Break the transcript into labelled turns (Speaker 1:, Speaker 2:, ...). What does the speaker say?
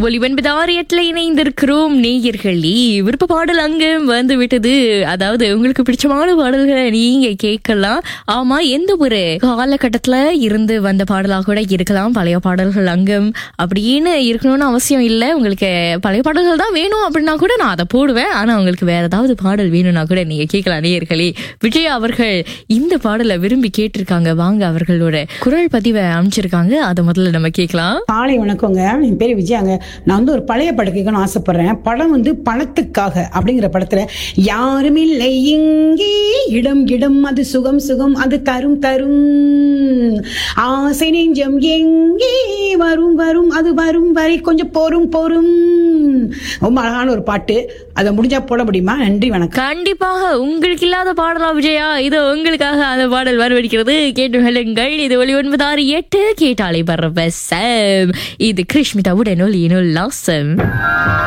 Speaker 1: ஒலி ஒன்பது ஆறு எட்டுல இணைந்திருக்கிறோம் நேயர்களே விருப்ப பாடல் அங்கு வந்து விட்டது அதாவது உங்களுக்கு பிடிச்சமான பாடல்களை நீங்க கேட்கலாம் ஆமா எந்த ஒரு காலகட்டத்துல இருந்து வந்த பாடலாக கூட இருக்கலாம் பழைய பாடல்கள் அங்கம் அப்படின்னு இருக்கணும்னு அவசியம் இல்லை உங்களுக்கு பழைய பாடல்கள் தான் வேணும் அப்படின்னா கூட நான் அதை போடுவேன் ஆனா உங்களுக்கு வேற ஏதாவது பாடல் வேணும்னா கூட நீங்க கேட்கலாம் நேயர்களே விஜய் அவர்கள் இந்த பாடலை விரும்பி கேட்டிருக்காங்க வாங்க அவர்களோட குரல் பதிவை அமைச்சிருக்காங்க அதை முதல்ல நம்ம கேட்கலாம்
Speaker 2: காலை வணக்கங்க என் பேர் விஜயாங்க நான் வந்து ஒரு பழைய படம் கேட்கணும்னு ஆசைப்படுறேன் படம் வந்து பணத்துக்காக அப்படிங்கிற படத்துல யாரும் இல்லை இங்கே இடம் இடம் அது சுகம் சுகம் அது தரும் தரும் ஆசை நெஞ்சம் எங்கே வரும் வரும் அது வரும் வரை கொஞ்சம் பொறும் பொறும் ரொம்ப அழகான ஒரு பாட்டு அதை முடிஞ்சா போட முடியுமா நன்றி வணக்கம்
Speaker 1: கண்டிப்பாக உங்களுக்கு இல்லாத பாடலா விஜயா இது உங்களுக்காக அந்த பாடல் வரவழைக்கிறது கேட்டு ஹெலுங்கள் இது ஒளி ஒன்பது ஆறு எட்டு கேட்டாலே பரவசம் இது கிருஷ்மிதாவுடன் ஒளியினுள் லாசம்